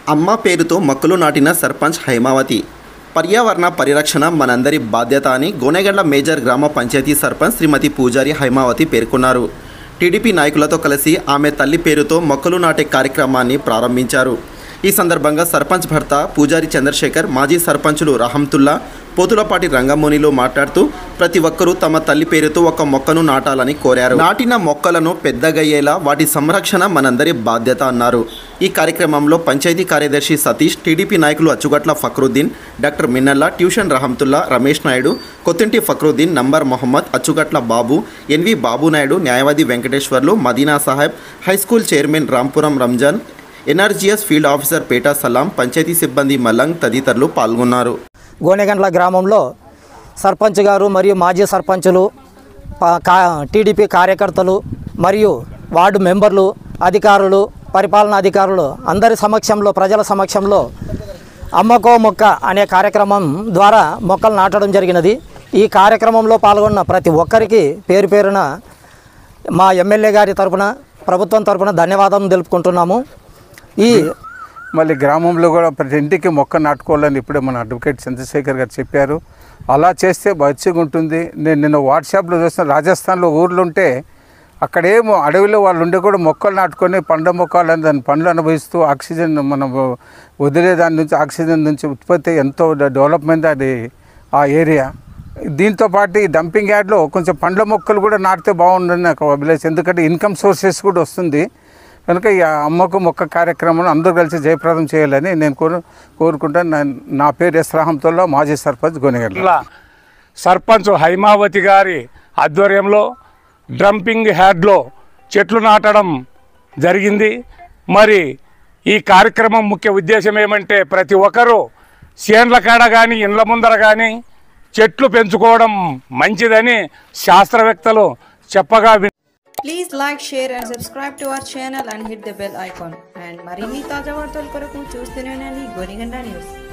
అమ్మ పేరుతో మొక్కలు నాటిన సర్పంచ్ హైమావతి పర్యావరణ పరిరక్షణ మనందరి బాధ్యత అని గోనెగండ్ల మేజర్ గ్రామ పంచాయతీ సర్పంచ్ శ్రీమతి పూజారి హైమావతి పేర్కొన్నారు టీడీపీ నాయకులతో కలిసి ఆమె తల్లి పేరుతో మొక్కలు నాటే కార్యక్రమాన్ని ప్రారంభించారు ఈ సందర్భంగా సర్పంచ్ భర్త పూజారి చంద్రశేఖర్ మాజీ సర్పంచులు రహంతుల్లా పోతులపాటి రంగమోనిలో మాట్లాడుతూ ప్రతి ఒక్కరూ తమ తల్లి పేరుతో ఒక మొక్కను నాటాలని కోరారు నాటిన మొక్కలను పెద్దగయ్యేలా వాటి సంరక్షణ మనందరి బాధ్యత అన్నారు ఈ కార్యక్రమంలో పంచాయతీ కార్యదర్శి సతీష్ టీడీపీ నాయకులు Achugatla Fakruddin doctor Minnalla tuition Rahamtulla Ramesh Naidu Kottinti Fakruddin number Mohammed Achugatla Babu NV Babu Naidu న్యాయవాది Venkateswarlu Madina Saheb high school chairman Rampuram Ramzan NRGS field officer Peta Salam panchayat సిబ్బంది మల్లంగ్ తదితరులు పాల్గొన్నారు గోనెగండ్ల గ్రామంలో సర్పంచ్ గారు మరియు మాజీ సర్పంచులు ప- కా టీడీపీ కార్యకర్తలు మరియు వార్డు మెంబర్లు అధికారులు పరిపాలనా అధికారులు అందరి సమక్షంలో ప్రజల సమక్షంలో అమ్మకో మొక్క అనే కార్యక్రమం ద్వారా మొక్కలు నాటడం జరిగినది ఈ కార్యక్రమంలో పాల్గొన్న ప్రతి ఒక్కరికి పేరు పేరున మా ఎమ్మెల్యే గారి తరపున ప్రభుత్వం తరపున ధన్యవాదం తెలుపుకుంటున్నాము ఈ మళ్ళీ గ్రామంలో కూడా ప్రతి ఇంటికి మొక్క నాటుకోవాలని ఇప్పుడే మన అడ్వకేట్ చంద్రశేఖర్ గారు చెప్పారు అలా చేస్తే మంచిగా ఉంటుంది నేను నిన్న వాట్సాప్లో చూసిన రాజస్థాన్లో ఊర్లు ఉంటే అక్కడేమో అడవిలో వాళ్ళు ఉండే కూడా మొక్కలు నాటుకొని పండ్ల మొక్కలు అని దాని పండ్లు అనుభవిస్తూ ఆక్సిజన్ మనం వదిలే దాని నుంచి ఆక్సిజన్ నుంచి ఉత్పత్తి ఎంతో డెవలప్మెంట్ అది ఆ ఏరియా దీంతో పాటు ఈ డంపింగ్ యార్డ్లో కొంచెం పండ్ల మొక్కలు కూడా నాటితే బాగుందని నాకు అభిలాష్ ఎందుకంటే ఇన్కమ్ సోర్సెస్ కూడా వస్తుంది కనుక ఈ అమ్మకు మొక్క కార్యక్రమం అందరూ కలిసి జయప్రదం చేయాలని నేను కోరు కోరుకుంటాను నా- నా పేరు ఎస్ రాహంతుల్లా మాజీ సర్పంచ్ గొనిగడ్ల ఇట్లా సర్పంచ్ హైమావతి గారి ఆధ్వర్యంలో డ్రంపింగ్ హ్యాడ్లో చెట్లు నాటడం జరిగింది మరి ఈ కార్యక్రమం ముఖ్య ఉద్దేశం ఏమంటే ప్రతి ఒక్కరూ చేన్ల కాడ కానీ ఇండ్ల ముందర కానీ చెట్లు పెంచుకోవడం మంచిదని శాస్త్రవేత్తలు చెప్పగా విన్ Please like, share and subscribe to our channel and hit the bell icon. And మరిన్ని తాజా వార్తల కొరకు చూస్తూనే ఉండండి గోనిగండ న్యూస్